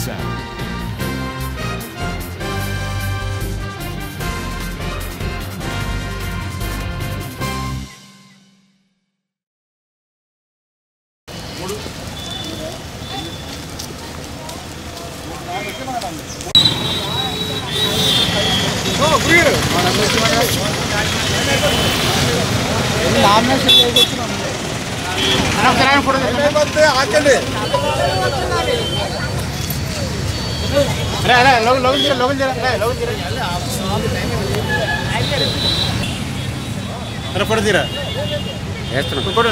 sound. Photo తీరా photo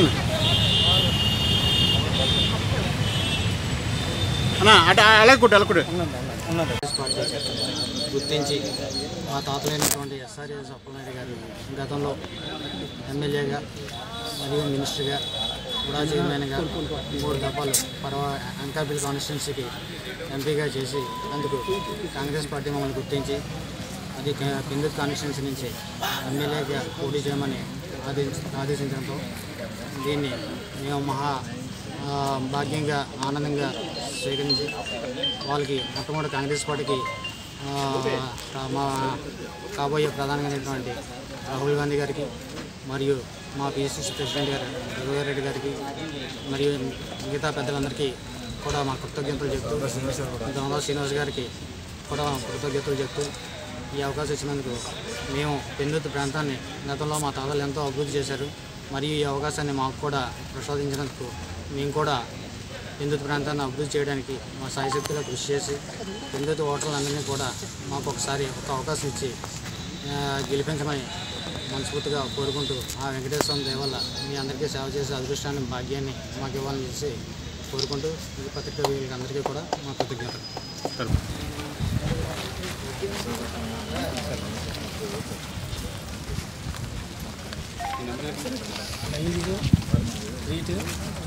అన్నా అటు అలాగే కొట్టు అలా కొట్టు కాంగ్రెస్ పార్టీ గుర్తించి మా తాతలైనటువంటి ఎస్ఆర్ఎస్ అప్పలనాయుడు గారు గతంలో ఎమ్మెల్యేగా మరియు మినిస్టర్గా కూడా చైర్మన్గా మూడు దఫాలు పర్వ అంకాపల్లి కాన్స్టిట్యున్సీకి ఎంపీగా చేసి అందుకు కాంగ్రెస్ పార్టీ మమ్మల్ని గుర్తించి అది క- కిందూరు కాన్స్టిట్యున్సీ నుంచి ఎమ్మెల్యేగా పోటీ చేయమని ఆదేశ ఆదేశించడంతో దీన్ని మేము మహా ఆ, భాగ్యంగా ఆనందంగా స్వీకరించి వాళ్ళకి మొట్టమొదటి కాంగ్రెస్ పార్టీకి ఆ, మా కాబోయే ప్రధానమైనటువంటి రాహుల్ గాంధీ గారికి మరియు మా పిఎస్సిసి ప్రెసిడెంట్ గారు రఘువీరెడ్డి గారికి మరియు మిగతా పెద్దలందరికీ కూడా మా కృతజ్ఞతలు చెప్తూ దొంగ శ్రీనివాస్ గారికి కూడా కృతజ్ఞతలు చెప్తూ ఈ అవకాశం ఇచ్చినందుకు మేము పెందుతు ప్రాంతాన్ని గతంలో మా తాతలు ఎంతో అభివృద్ధి చేశారు మరియు ఈ అవకాశాన్ని మాకు కూడా ప్రసాదించినందుకు మేము కూడా పెందుతు ప్రాంతాన్ని అభివృద్ధి చేయడానికి మా సాయశక్తిలో కృషి చేసి పెందుతు ఓటర్లందరినీ కూడా మాకు ఒకసారి ఒక అవకాశం ఇచ్చి ఆ, గెలిపించమని మనస్ఫూర్తిగా కోరుకుంటూ ఆ వెంకటేశ్వర స్వామి దయ వల్ల మీ అందరికీ సేవ చేసే అదృష్టాన్ని భాగ్యాన్ని మాకు ఇవ్వాలని చేసి కోరుకుంటూ ఈ పత్రికా వీళ్ళకి అందరికీ కూడా మా కృతజ్ఞతలు ఐదు త్రీ టూ